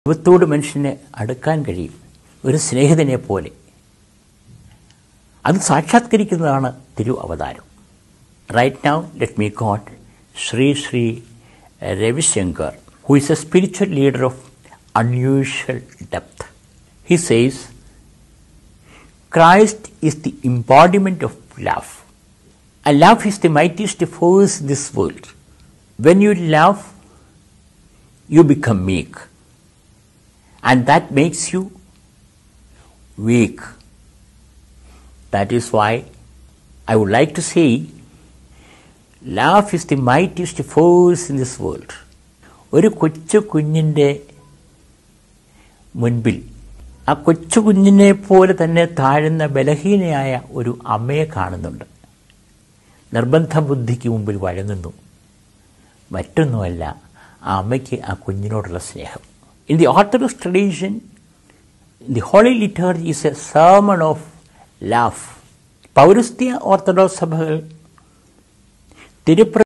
ദൈവത്തോട് മനുഷ്യനെ അടുക്കാൻ കഴിയും ഒരു സ്നേഹിതനെ പോലെ അത് സാക്ഷാത്കരിക്കുന്നതാണ് തിരു അവതാരം right now let me quote Sri Sri Ravishankar who is a spiritual leader of unusual depth he says Christ is the embodiment of love. And love is the mightiest force in this world. When you love, you become meek. And that makes you weak. That is why I would like to say, love is the mightiest force in this world. ഒരു കൊച്ചു കുഞ്ഞിൻ്റെ മുൻപിൽ ആ കൊച്ചു കുഞ്ഞിനെ പോലെ തന്നെ താഴുന്ന ബലഹീനയായ ഒരു അമ്മയെ കാണുന്നുണ്ട് നിർബന്ധ ബുദ്ധിക്ക് മുമ്പിൽ വഴങ്ങുന്നു മറ്റൊന്നുമല്ല ആ അമ്മയ്ക്ക് ആ കുഞ്ഞിനോടുള്ള സ്നേഹം in the orthodox tradition the holy liturgy is a sermon of love പൗരസ്ത്യ ഓർത്തഡോക്സ് സഭകൾ തിരുപ്ര